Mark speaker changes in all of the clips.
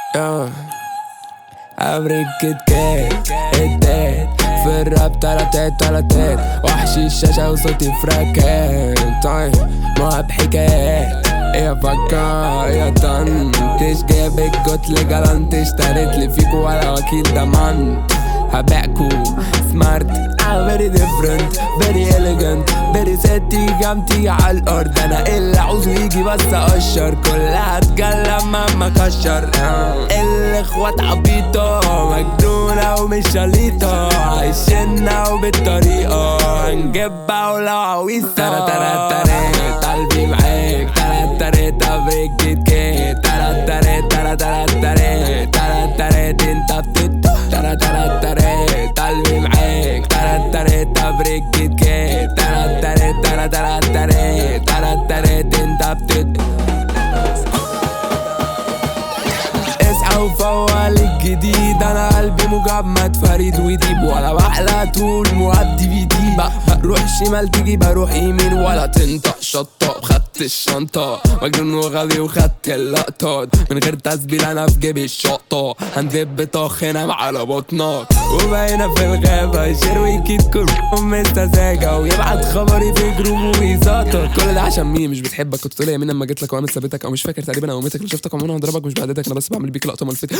Speaker 1: آه. ابريك كيت كات التات في الراب تلاتات تلاتات وحشي الشاشة وصوتي فراكات طيب ما بحكايات يا فكا يا طنطش جايبك قلت لي جالنت اشتريت لي فيكو ولا وكيل ضمان هبيعكو سمارت I'm very different very elegant very ستي جامتي على الارض انا اللي عاوزه يجي بس اقشر كلها اتكلم مهما كشر الاخوات عبيطة مجنونة ومش شليطة عايشينها وبالطريقة هنجيبها ولو عويصة ترى ترى ترى قلبي معاك ترى ترى تبريك كيت كيت ترى ترى ترى ترى ترى ترى ترى انت بتت ترى ترى ترى قلبي معاك ترى ترى تبريك كيت كيت ترى ترى ترى ترى ترى ترى ترى انت بتت اصحى وفوق الجديد انا قلبي مجمد فريد وديب ولا بحلى طول مؤدي في دي بروح شمال تيجي بروح يمين ولا تنطق شطة خدت الشنطة مجنون وغبي وخدت اللقطات من غير تسبيل انا في جيبي الشطة هندب طاخنا على بطنك وبقينا في الغابة يشير ويكيد كلهم مستساجة ويبعت خبري في جروب ويساطر كل ده عشان مين مش بتحبك كنت تقول يا مين لما جيت لك وعملت ثابتك او مش فاكر تقريبا او لو شفتك عموما هضربك مش بهددك انا بس بعمل بيك لقطة ملفتة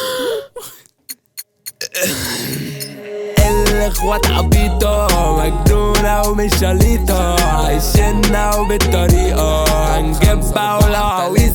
Speaker 1: الاخوات عبيطة مجنونة ومش شليطة عايشينها وبالطريقة هنجيبها ولو عويصة